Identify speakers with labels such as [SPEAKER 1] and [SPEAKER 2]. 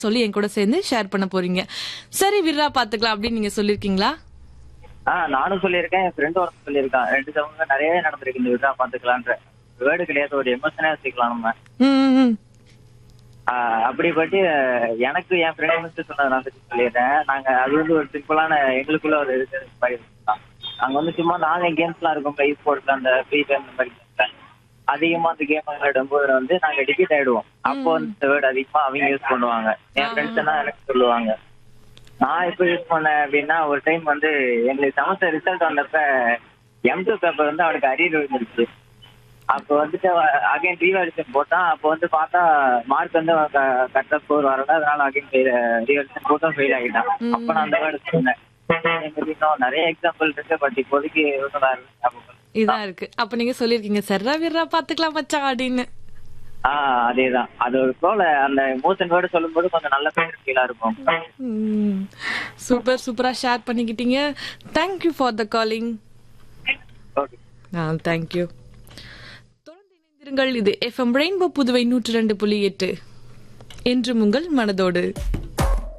[SPEAKER 1] சொல்லி என் கூட சேர்ந்து ஷேர் பண்ண போறீங்க சரி விர்ரா பாத்துக்கலாம் அப்படின்னு நீங்க சொல்லிருக்கீங்களா
[SPEAKER 2] ஆ நானும் சொல்லியிருக்கேன் என் ஃப்ரெண்டும் ஒருத்தர் சொல்லியிருக்கான் ரெண்டு சமங்க நிறைய நடந்திருக்கு இந்த விழா பாத்துக்கலான்ற வேர்டு கிடையாது ஒரு எமோஷனே வச்சுக்கலாம் நம்ம
[SPEAKER 1] ம், ம், ம்.
[SPEAKER 2] ஆ, அப்படிப்பட்டு எனக்கு என் ஃப்ரெண்ட் வந்து சொன்னதை நான் பத்தி சொல்லிடுறேன் நாங்க அது வந்து ஒரு சிம்பிளான எங்களுக்குள்ள ஒரு இது மாதிரி தான் நாங்க வந்து சும்மா நாலு கேம்ஸ்லாம் இருக்கும் ப்ளே ஸ்போர்ட்ஸ் அந்த ஃப்ரீ டைம் இந்த மாதிரி games ல. அதிகமா அந்த கேம் விளையாடும்போது வந்து நாங்க டிக்கெட் ஆயிடுவோம் அப்போ வந்து இந்த வேர்டு அதிகமா அவங்க யூஸ் பண்ணுவாங்க என் ஃப்ரெண்ட்ஸ் எல்லாம் எனக்கு சொல்லுவாங்க நான் எப்போ யூஸ் பண்ணேன் அப்படின்னா ஒரு டைம் வந்து எங்களுக்கு செமஸ்டர் ரிசல்ட் வந்தப்ப எம் டூ பேப்பர் வந்து அவனுக்கு அரியர் விழுந்துருச்சு அப்போ வந்துட்டு அகைன் ரீவாலியூஷன் போட்டான் அப்போ வந்து பார்த்தா மார்க் வந்து கரெக்டா ஸ்கோர் வரல அதனால அகைன் ரீவாலியூஷன் போட்டும் ஃபெயில் ஆகிட்டான் அப்போ நான் அந்த வேர்டு சொன்னேன் எங்களுக்கு இன்னும் நிறைய எக்ஸாம்பிள் இருக்கு பட் இப்போதைக்கு ஒன்றும் வேற ஞாபகம் இல்ல.
[SPEAKER 1] இதான் இருக்கு அப்ப நீங்க சொல்லிருக்கீங்க சர்ரா விர்ரா பாத்துக்கலாம் மச்சான் அப்படின்னு
[SPEAKER 2] ஆஹ் அதேதான் அது ஒரு ஃப்ளோல அந்த மோஷன் வேர்டு சொல்லும்போது கொஞ்சம் நல்ல ஃபீலா இருக்கும்
[SPEAKER 1] சூப்பர் சூப்பரா ஷேர் பண்ணிக்கிட்டீங்க thank you for the calling
[SPEAKER 2] okay
[SPEAKER 1] ah thank you தொடர்ந்து இணைந்திருங்கள் இது எஃப்எம் ரெயின்போ புதுவை நூற்றி ரெண்டு புள்ளி எட்டு என்றும் உங்கள் மனதோடு